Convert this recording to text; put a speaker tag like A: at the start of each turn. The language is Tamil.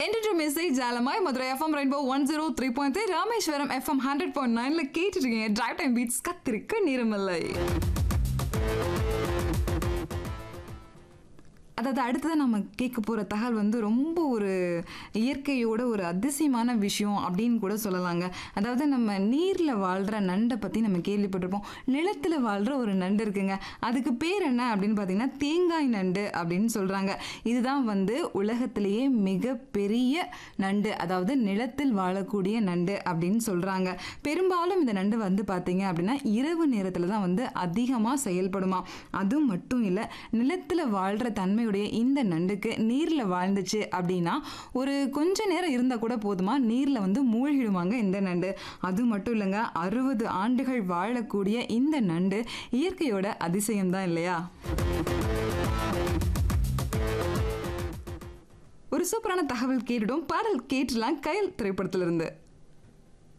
A: என்டர் மெசேஜ் ஜாலமாய் Madurai FM rainbow one zero three point three Rameswaram FM hundred point நைன்ல கேட்டுருக்கீங்க டிரைவ் டைம் பீட்ஸ் கத்திருக்க நேரமில்லை அதாவது அடுத்ததான் நம்ம கேட்க போகிற தகவல் வந்து ரொம்ப ஒரு இயற்கையோட ஒரு அதிசயமான விஷயம் அப்படின்னு கூட சொல்லலாங்க அதாவது நம்ம நீரில் வாழ்கிற நண்டை பற்றி நம்ம கேள்விப்பட்டிருப்போம் நிலத்தில் வாழ்கிற ஒரு நண்டு இருக்குங்க அதுக்கு பேர் என்ன அப்படின்னு பார்த்தீங்கன்னா தேங்காய் நண்டு அப்படின்னு சொல்கிறாங்க இதுதான் வந்து உலகத்திலேயே மிகப்பெரிய நண்டு அதாவது நிலத்தில் வாழக்கூடிய நண்டு அப்படின்னு சொல்கிறாங்க பெரும்பாலும் இந்த நண்டு வந்து பார்த்தீங்க அப்படின்னா இரவு நேரத்தில் தான் வந்து அதிகமாக செயல்படுமா அது மட்டும் இல்லை நிலத்தில் வாழ்கிற தன்மையுடைய இந்த நண்டுக்கு நீரில் வாழ்ந்துச்சு அப்படின்னா ஒரு கொஞ்ச நேரம் இருந்தால் கூட போதுமா நீரில் வந்து மூழ்கிடுவாங்க இந்த நண்டு அது மட்டும் இல்லைங்க அறுபது ஆண்டுகள் வாழக்கூடிய இந்த நண்டு இயற்கையோட அதிசயம் தான் இல்லையா ஒரு சூப்பரான தகவல் கேட்டுடும் பாடல் கேட்டுலாம் கையில் திரைப்படத்திலிருந்து